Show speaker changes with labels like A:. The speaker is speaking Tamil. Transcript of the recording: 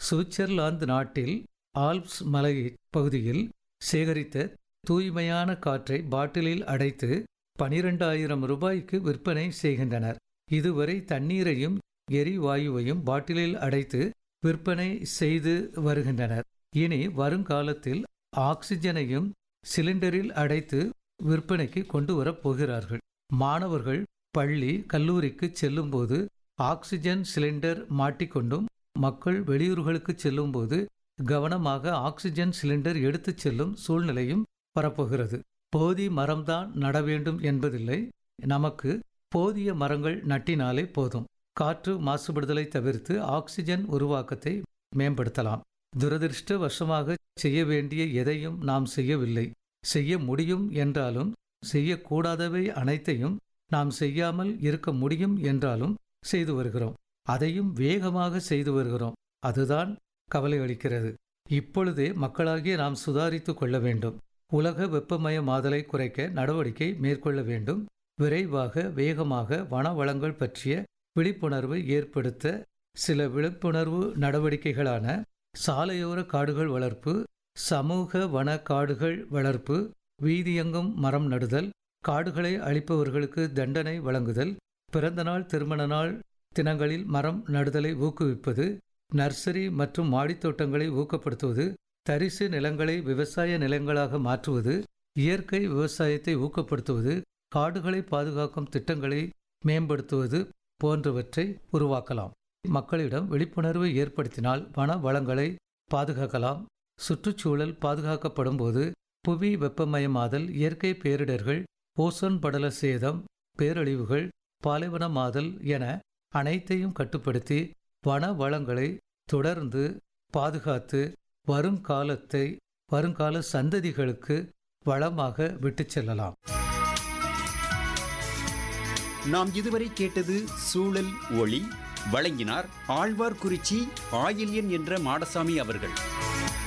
A: சுவிட்சர்லாந்து நாட்டில் ஆல்ப்ஸ் மலை பகுதியில் சேகரித்த தூய்மையான காற்றை பாட்டிலில் அடைத்து பனிரெண்டாயிரம் ரூபாய்க்கு விற்பனை செய்கின்றனர் இதுவரை தண்ணீரையும் எரிவாயுவையும் பாட்டிலில் அடைத்து விற்பனை செய்து வருகின்றனர் இனி வருங்காலத்தில் ஆக்சிஜனையும் சிலிண்டரில் அடைத்து விற்பனைக்கு கொண்டு வரப் போகிறார்கள் மாணவர்கள் பள்ளி கல்லூரிக்கு செல்லும்போது ஆக்சிஜன் சிலிண்டர் மாட்டிக்கொண்டும் மக்கள் வெளியூர்களுக்கு செல்லும்போது கவனமாக ஆக்சிஜன் சிலிண்டர் எடுத்துச் செல்லும் சூழ்நிலையும் வரப்போகிறது போதி மரம்தான் நட வேண்டும் என்பதில்லை நமக்கு போதிய மரங்கள் நட்டினாலே போதும் காற்று மாசுபடுதலை தவிர்த்து ஆக்சிஜன் உருவாக்கத்தை மேம்படுத்தலாம் துரதிருஷ்டவசமாக செய்ய வேண்டிய எதையும் நாம் செய்யவில்லை செய்ய முடியும் என்றாலும் செய்யக்கூடாதவை அனைத்தையும் நாம் செய்யாமல் இருக்க முடியும் என்றாலும் செய்து வருகிறோம் அதையும் வேகமாக செய்து வருகிறோம் அதுதான் கவலை அளிக்கிறது இப்பொழுதே மக்களாகிய நாம் சுதாரித்து கொள்ள வேண்டும் உலக வெப்பமயமாதலை குறைக்க நடவடிக்கை மேற்கொள்ள வேண்டும் விரைவாக வேகமாக வனவளங்கள் பற்றிய விழிப்புணர்வை ஏற்படுத்த சில விழிப்புணர்வு நடவடிக்கைகளான சாலையோர காடுகள் வளர்ப்பு சமூக வன காடுகள் வளர்ப்பு வீதியெங்கும் மரம் நடுதல் காடுகளை அழிப்பவர்களுக்கு தண்டனை வழங்குதல் பிறந்தநாள் திருமண நாள் தினங்களில் மரம் நடுதலை ஊக்குவிப்பது நர்சரி மற்றும் மாடித்தோட்டங்களை ஊக்கப்படுத்துவது தரிசு நிலங்களை விவசாய நிலங்களாக மாற்றுவது இயற்கை விவசாயத்தை ஊக்கப்படுத்துவது காடுகளை பாதுகாக்கும் திட்டங்களை மேம்படுத்துவது போன்றவற்றை உருவாக்கலாம் மக்களிடம் விழிப்புணர்வை ஏற்படுத்தினால் வன வளங்களை பாதுகாக்கலாம் சுற்றுச்சூழல் பாதுகாக்கப்படும் போது புவி வெப்பமயமாதல் இயற்கை பேரிடர்கள் ஓசோன் படல சேதம் பேரழிவுகள் பாலைவனமாதல் என அனைத்தையும் கட்டுப்படுத்தி வன வளங்களை தொடர்ந்து பாதுகாத்து வருங்காலத்தை வருங்கால சந்ததிகளுக்கு வளமாக விட்டுச் செல்லலாம்
B: நாம் இதுவரை கேட்டது சூழல் ஒளி வழங்கினார் ஆழ்வார்குறிச்சி ஆயில்யன் என்ற மாடசாமி அவர்கள்